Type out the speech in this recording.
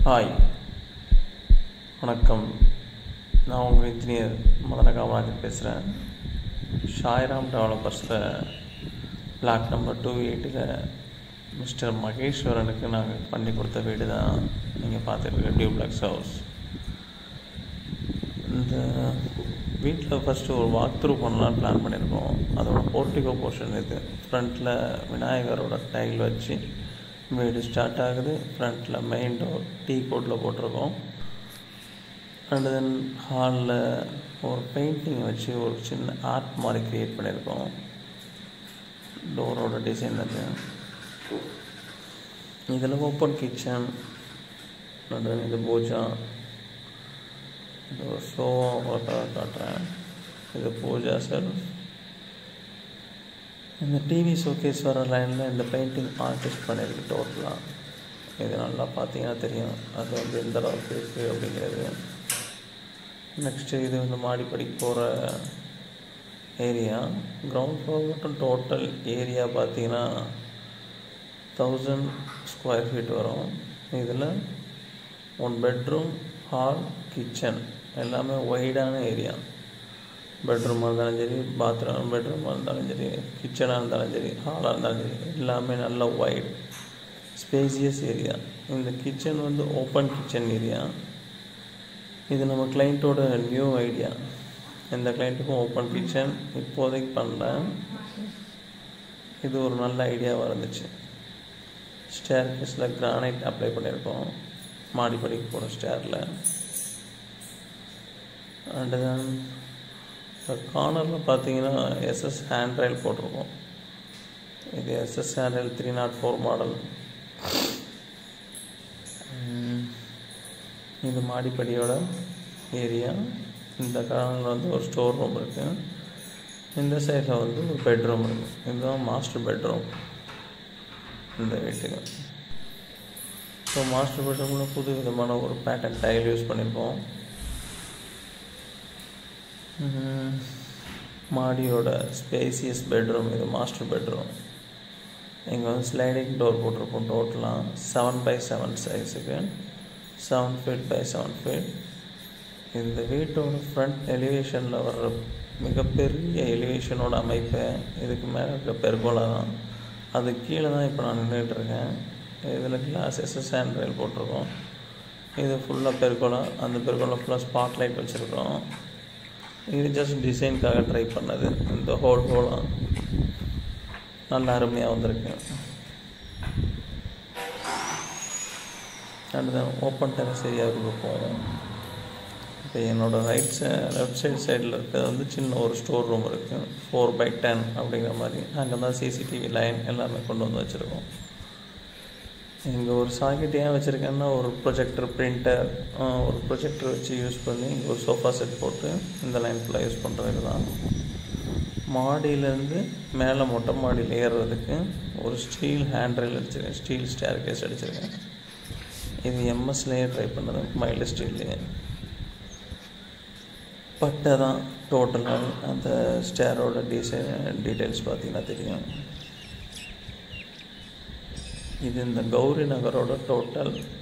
hi வணக்கம் நான் உங்கள் இன்ஜினியர் மதன காமராஜன் பேசுகிறேன் ஷாய்ராம் டெவலப்பர்ஸில் பிளாக் நம்பர் டூ எயிட்டில் மிஸ்டர் மகேஸ்வரனுக்கு நாங்கள் பண்ணி கொடுத்த வீடு தான் நீங்கள் பார்த்துருக்க டியூப்ளக்ஸ் ஹவுஸ் இந்த வீட்டில் ஃபஸ்ட்டு ஒரு வாக் த்ரூ பண்ணலான்னு பிளான் பண்ணியிருக்கோம் அதோட போர்ட்டிகோ போர்ஷன் இது ஃப்ரண்ட்டில் விநாயகரோட டைல் வச்சு வீடு ஸ்டார்ட் ஆகுது ஃப்ரண்ட்டில் மெயின் டோர் டீ கோட்டில் போட்டிருக்கோம் அண்ட் தென் ஹாலில் ஒரு பெயிண்டிங் வச்சு ஒரு சின்ன ஆர்ட் மாதிரி க்ரியேட் பண்ணியிருக்கோம் டோரோட டிசைன் அது இதில் ஓப்பன் கிச்சன் அண்ட் தென் இது பூஜா இது ஒரு ஷோவா உங்களுக்காக காட்டுறேன் இது பூஜா செல்ஃப் இந்த டிவி ஷோகேஸ் வர லைனில் இந்த பெயிண்டிங் ஆர்டிஸ்ட் பண்ணியிருக்கு டோட்டலாக இது நல்லா பார்த்தீங்கன்னா தெரியும் அது வந்து எந்த அளவுக்கு இருக்குது அப்படிங்கிறது நெக்ஸ்ட்டு இது வந்து மாடிப்படிக்கு போகிற ஏரியா கிரவுண்ட் ஃப்ளோர் மட்டும் டோட்டல் ஏரியா பார்த்தீங்கன்னா தௌசண்ட் ஸ்கொயர் ஃபீட் வரும் இதில் ஒன் பெட்ரூம் ஹால் கிச்சன் எல்லாமே ஒய்டான ஏரியா பெட்ரூமாக இருந்தாலும் சரி பாத்ரூம் பெட்ரூமாக இருந்தாலும் சரி கிச்சனாக இருந்தாலும் சரி ஹாலாக இருந்தாலும் சரி எல்லாமே நல்ல ஒய்டு ஸ்பேசியஸ் ஏரியா இந்த கிச்சன் வந்து ஓப்பன் கிச்சன் ஏரியா இது நம்ம கிளைண்ட்டோட நியூ ஐடியா எந்த கிளைண்ட்டுக்கும் ஓப்பன் கிச்சன் இப்போதைக்கு பண்ணல இது ஒரு நல்ல ஐடியாவாக இருந்துச்சு ஸ்டேர் கேஸில் கிரானைட் அப்ளை பண்ணியிருக்கோம் மாடிப்படிக்கு போகிற ஸ்டேரில் அண்டு தென் கார்னரில் பார்த்தீங்கன்னா எஸ்எஸ் ஹேண்ட் ரயில் போட்டிருக்கோம் இது SS hand rail three not four model இது மாடிப்படியோட ஏரியா இந்த கார்னரில் வந்து ஒரு ஸ்டோர் ரூம் இருக்குது இந்த சைடில் வந்து ஒரு பெட்ரூம் இருக்குது இதுதான் மாஸ்டர் பெட்ரூம் இந்த வீட்டுக்கு ஸோ மாஸ்டர் பெட்ரூமில் புது விதமான ஒரு பேட்டர்ன் டைல் யூஸ் பண்ணியிருக்கோம் மாடியோட ஸ்பேசியஸ் பெட்ரூம் இது மாஸ்டர் பெட்ரூம் இங்கே வந்து ஸ்லைடிங் டோர் போட்டிருப்போம் டோட்டலாக செவன் பை செவன் சைஸுக்கு seven feet by seven feet இந்த வீட்டோட ஃப்ரண்ட் எலிவேஷனில் வர்ற மிகப்பெரிய எலிவேஷனோட அமைப்பு இதுக்கு மேலே இருக்க பெர்கோலா தான் அது கீழே தான் இப்போ நான் நின்றுட்டுருக்கேன் இதில் கிளாஸ் எஸ்எஸ் ஹேண்ட் ரயில் போட்டிருக்கோம் இது ஃபுல்லாக பெர்கோலா அந்த பெர்கோலா ஃபுல்லாக ஸ்பாட் லைட் வச்சுருக்கோம் இது ஜஸ்ட் டிசைனுக்காக ட்ரை பண்ணது இந்த ஹோல் ஹோலாக நல்ல அருமையாக வந்திருக்கு அண்ட் தென் ஓப்பன் டெரஸ் ஏரியாவுக்கு போவோம் இப்போ என்னோடய ரைட் சை லெஃப்ட் சைடு சைடில் இருக்கிறது வந்து சின்ன ஒரு ஸ்டோர் ரூம் இருக்குது ஃபோர் பை டென் அப்படிங்கிற மாதிரி அங்கே தான் சிசிடிவி லைன் எல்லாமே கொண்டு வந்து வச்சுருக்கோம் இங்கே ஒரு சாக்கெட் ஏன் வச்சுருக்கேன்னா ஒரு ப்ரொஜெக்டர் பிரிண்டர் ஒரு ப்ரொஜெக்டர் வச்சு யூஸ் பண்ணி இங்கே ஒரு சோஃபா செட் போட்டு இந்த லைன் ஃபுல்லாக யூஸ் பண்ணுறதுக்கு தான் மாடியிலேருந்து மேலே மொட்டை மாடியில் ஏறுறதுக்கு ஒரு ஸ்டீல் ஹேண்ட் ரயில் அடிச்சிருக்கேன் ஸ்டீல் ஸ்டேர் கேஸ் அடிச்சிருக்கேன் இது எம்எஸ்லேயே ட்ரை பண்ணது மைல்டு ஸ்டீல்லையே பட்டை தான் டோட்டலாக அந்த ஸ்டேரோட டிசைன் டீட்டெயில்ஸ் பார்த்தீங்கன்னா தெரியும் இது இந்த கௌரி நகரோட டோட்டல்